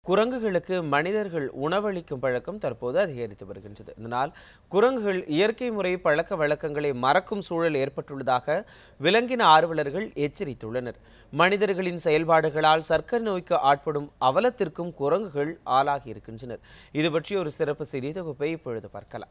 குரங்குகளுக்கு மனிதர்கள் உணவளிக்கும் பழக்கம் தற்போது அதிகரித்து வருகின்றது இதனால் குரங்குகள் இயற்கை முறை பழக்க வழக்கங்களை மறக்கும் சூழல் ஏற்பட்டுள்ளதாக விலங்கின ஆர்வலர்கள் எச்சரித்துள்ளனர் மனிதர்களின் செயல்பாடுகளால் சர்க்கரை நோய்க்கு ஆட்படும் அவலத்திற்கும் குரங்குகள் ஆளாகி இருக்கின்றனர் இது பற்றி ஒரு சிறப்பு செய்தி தொகுப்பை இப்பொழுது பார்க்கலாம்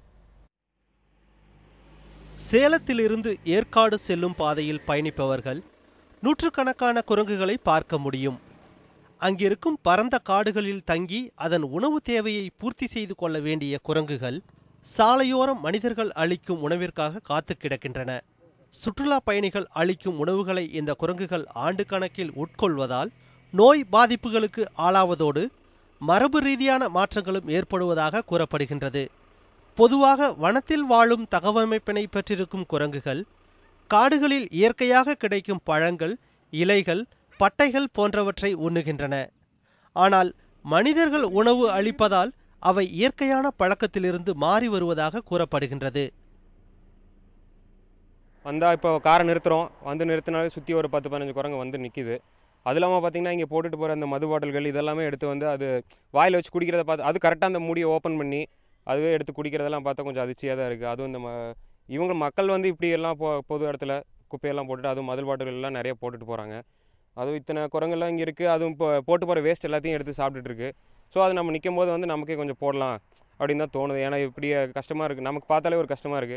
சேலத்திலிருந்து ஏற்காடு செல்லும் பாதையில் பயணிப்பவர்கள் நூற்றுக்கணக்கான குரங்குகளை பார்க்க முடியும் அங்கிருக்கும் பரந்த காடுகளில் தங்கி அதன் உணவு தேவையை பூர்த்தி செய்து கொள்ள வேண்டிய குரங்குகள் சாலையோரம் மனிதர்கள் அளிக்கும் உணவிற்காக காத்து கிடக்கின்றன சுற்றுலா பயணிகள் அளிக்கும் உணவுகளை இந்த குரங்குகள் ஆண்டு கணக்கில் உட்கொள்வதால் நோய் பாதிப்புகளுக்கு ஆளாவதோடு மரபு ரீதியான மாற்றங்களும் ஏற்படுவதாக கூறப்படுகின்றது பொதுவாக வனத்தில் வாழும் தகவமைப்பினை பெற்றிருக்கும் குரங்குகள் காடுகளில் இயற்கையாக கிடைக்கும் பழங்கள் இலைகள் பட்டைகள் போன்றவற்றை உண்ணுகின்றன ஆனால் மனிதர்கள் உணவு அளிப்பதால் அவை இயற்கையான பழக்கத்திலிருந்து மாறி வருவதாக கூறப்படுகின்றது வந்தால் இப்போ காரை நிறுத்துகிறோம் வந்து நிறுத்தினாலே சுற்றி ஒரு பத்து பதினஞ்சு குரங்கு வந்து நிற்கிது அது இல்லாமல் பார்த்தீங்கன்னா இங்கே போட்டுட்டு போகிற அந்த மது பாட்டில்கள் இதெல்லாமே எடுத்து வந்து அது வாயில் வச்சு குடிக்கிறத பார்த்து அது கரெக்டாக அந்த மூடியை ஓப்பன் பண்ணி அதுவே எடுத்து குடிக்கிறதெல்லாம் பார்த்தா கொஞ்சம் அதிர்ச்சியாக தான் இருக்குது அதுவும் இந்த ம இவங்க மக்கள் வந்து இப்படி எல்லாம் பொ பொது இடத்துல குப்பையெல்லாம் போட்டுட்டு அதுவும் மது பாட்டில்கள் எல்லாம் நிறைய போட்டுட்டு போகிறாங்க அதுவும் இத்தனை குரங்கெல்லாம் இங்கே இருக்குது அதுவும் இப்போ போட்டு போகிற வேஸ்ட் எல்லாத்தையும் எடுத்து சாப்பிட்டுட்டு இருக்கு ஸோ அது நம்ம நிற்கும் போது வந்து நமக்கே கொஞ்சம் போடலாம் அப்படின்னு தான் தோணுது ஏன்னா இப்படி கஷ்டமாக இருக்குது நமக்கு பார்த்தாலே ஒரு கஷ்டமாக இருக்குது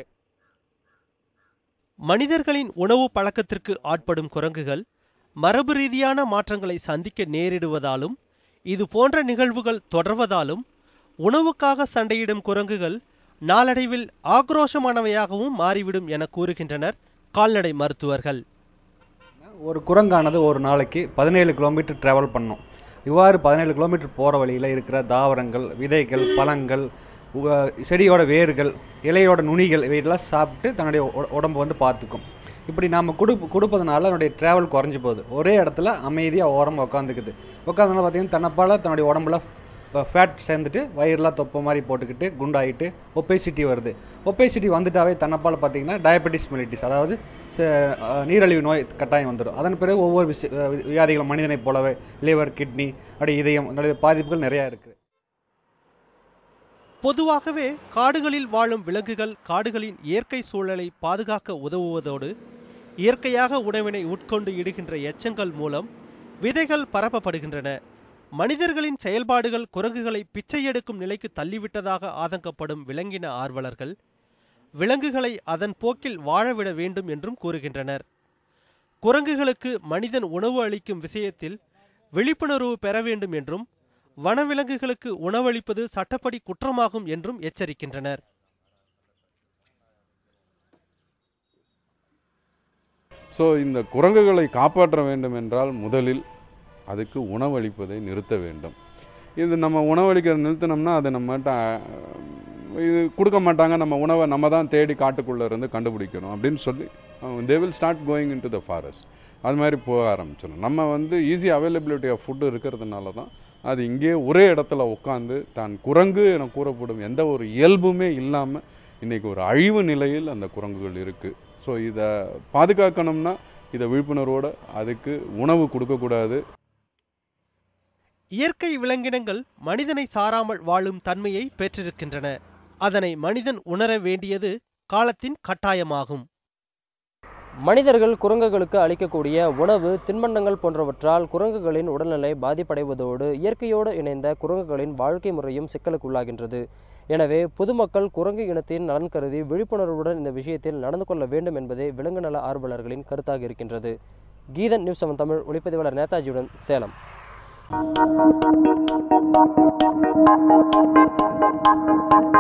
மனிதர்களின் உணவு பழக்கத்திற்கு ஆட்படும் குரங்குகள் மரபு ரீதியான மாற்றங்களை சந்திக்க நேரிடுவதாலும் இது போன்ற நிகழ்வுகள் தொடர்வதாலும் உணவுக்காக சண்டையிடும் குரங்குகள் நாளடைவில் ஆக்ரோஷமானவையாகவும் மாறிவிடும் என கூறுகின்றனர் கால்நடை மருத்துவர்கள் ஒரு குரங்கானது ஒரு நாளைக்கு பதினேழு கிலோமீட்டர் ட்ராவல் பண்ணும் இவ்வாறு பதினேழு கிலோமீட்டர் போகிற வழியில் இருக்கிற தாவரங்கள் விதைகள் பழங்கள் உ- செடியோட வேர்கள் இலையோட நுனிகள் இவையெல்லாம் சாப்பிட்டு தன்னுடைய உட- உடம்பை வந்து பார்த்துக்கும் இப்படி நாம் கொடு கொடுப்பதனால அதனுடைய ட்ராவல் குறைஞ்சி போகுது ஒரே இடத்துல அமைதியாக ஓரமாக உட்காந்துக்குது உட்காந்தனால பார்த்தீங்கன்னா தன்னைப்பால் தன்னுடைய உடம்புல ஃபேட் சேர்ந்துட்டு வயிறுலாம் தொப்பை மாதிரி போட்டுக்கிட்டு குண்டாயிட்டு ஒப்பேசிட்டி வருது ஒப்பேசிட்டி வந்துட்டாவே தன்னப்பால் பார்த்தீங்கன்னா டயபெட்டிஸ் மெலிட்டிஸ் அதாவது ச- அஹ் நீரிழிவு நோய் கட்டாயம் வந்துடும் அதன் பிறகு ஒவ்வொரு விஷ அஹ் வியாதிகள் மனிதனைப் போலவே லிவர் கிட்னி அப்படியே இதயம் இதனுடைய பாதிப்புகள் நிறையா இருக்குது பொதுவாகவே காடுகளில் வாழும் விலங்குகள் காடுகளின் இயற்கை சூழலை பாதுகாக்க உதவுவதோடு இயற்கையாக உணவினை உட்கொண்டு இடுகின்ற எச்சங்கள் மூலம் விதைகள் பரப்பப்படுகின்றன மனிதர்களின் செயல்பாடுகள் குரங்குகளை பிச்சை எடுக்கும் நிலைக்கு தள்ளிவிட்டதாக ஆதங்கப்படும் விலங்கின ஆர்வலர்கள் விலங்குகளை அதன் போக்கில் வாழவிட வேண்டும் என்றும் கூறுகின்றனர் குரங்குகளுக்கு மனிதன் உணவு அளிக்கும் விஷயத்தில் விழிப்புணர்வு பெற வேண்டும் என்றும் வனவிலங்குகளுக்கு உணவளிப்பது சட்டப்படி குற்றமாகும் என்றும் எச்சரிக்கின்றனர் ஸோ இந்த குரங்குகளை காப்பாற்ற வேண்டும் என்றால் முதலில் அதுக்கு உணவளிப்பதை நிறுத்த வேண்டும் இது நம்ம உணவளிக்கிறத நிறுத்தினோம்னா அது நம்மகிட்ட அஹ், இது கொடுக்க மாட்டாங்க நம்ம உணவை நம்ம தான் தேடி காட்டுக்குள்ளே இருந்து கண்டுபிடிக்கணும் அப்படின்னு சொல்லி they will start going in to the forest அது மாதிரி போக ஆரம்பிச்சிடும் நம்ம வந்து ஈஸி அவைலபிலிட்டி ஆஃப் ஃபுட்டு இருக்கிறதுனால தான் அது இங்கே ஒரே இடத்துல உட்காந்து தான் குரங்கு என கூறப்படும் எந்த ஒரு இயல்புமே இல்லாமல் இன்றைக்கி ஒரு அழிவு நிலையில் அந்த குரங்குகள் இருக்குது ஸோ இதை பாதுகாக்கணும்னா இதை விழிப்புணர்வோடு அதுக்கு உணவு கொடுக்கக்கூடாது இயற்கை விலங்கினங்கள் மனிதனை சாராமல் வாழும் தன்மையை பெற்றிருக்கின்றன அதனை மனிதன் உணர வேண்டியது காலத்தின் கட்டாயமாகும் மனிதர்கள் குரங்குகளுக்கு அளிக்கக்கூடிய உணவு தின்பண்டங்கள் போன்றவற்றால் குரங்குகளின் உடல்நிலை பாதிப்படைவதோடு இயற்கையோடு இணைந்த குரங்குகளின் வாழ்க்கை முறையும் சிக்கலுக்குள்ளாகின்றது எனவே பொதுமக்கள் குரங்கு இனத்தின் நலன் கருதி விழிப்புணர்வுடன் இந்த விஷயத்தில் நடந்து கொள்ள வேண்டும் என்பதே விலங்கு நல ஆர்வலர்களின் கருத்தாக இருக்கின்றது கீதன் நியூஸ் செவன் தமிழ் ஒளிப்பதிவாளர் நேதாஜியுடன் சேலம் Thank you.